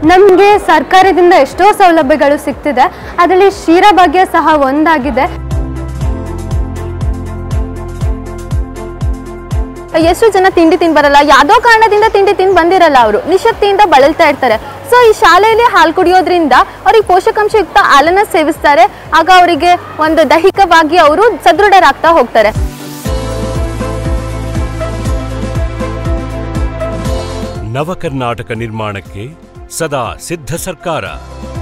ನಮಗೆ ಸರ್ಕಾರದಿಂದ ಎಷ್ಟೋ ಸೌಲಭ್ಯಗಳು ಸಿಗ್ತಿದೆ ಅದರಲ್ಲಿ ಕ್ಷೀರಭಾಗ್ಯ ಸಹ ಒಂದಾಗಿದೆ ಎಷ್ಟು ಜನ ತಿಂಡಿ ತಿಂದು ಬರಲ್ಲ ಯಾವುದೋ ಕಾರಣದಿಂದ ತಿಂಡಿ ತಿಂದು ಬಂದಿರಲ್ಲ ಅವರು ನಿಶಕ್ತಿಯಿಂದ ಬಳಲ್ತಾ ಇರ್ತಾರೆ ಸೊ ಈ ಶಾಲೆಯಲ್ಲಿ ಹಾಲು ಕುಡಿಯೋದ್ರಿಂದ ಅವ್ರಿಗೆ ಪೋಷಕಾಂಶಯುಕ್ತ ಹಾಲನ್ನ ಸೇವಿಸ್ತಾರೆ ಆಗ ಅವರಿಗೆ ಒಂದು ದೈಹಿಕವಾಗಿ ಅವರು ಸದೃಢರಾಗ್ತಾ ಹೋಗ್ತಾರೆ ನವಕರ್ನಾಟಕ ನಿರ್ಮಾಣಕ್ಕೆ ಸದಾ ಸಿದ್ಧ ಸರ್ಕಾರ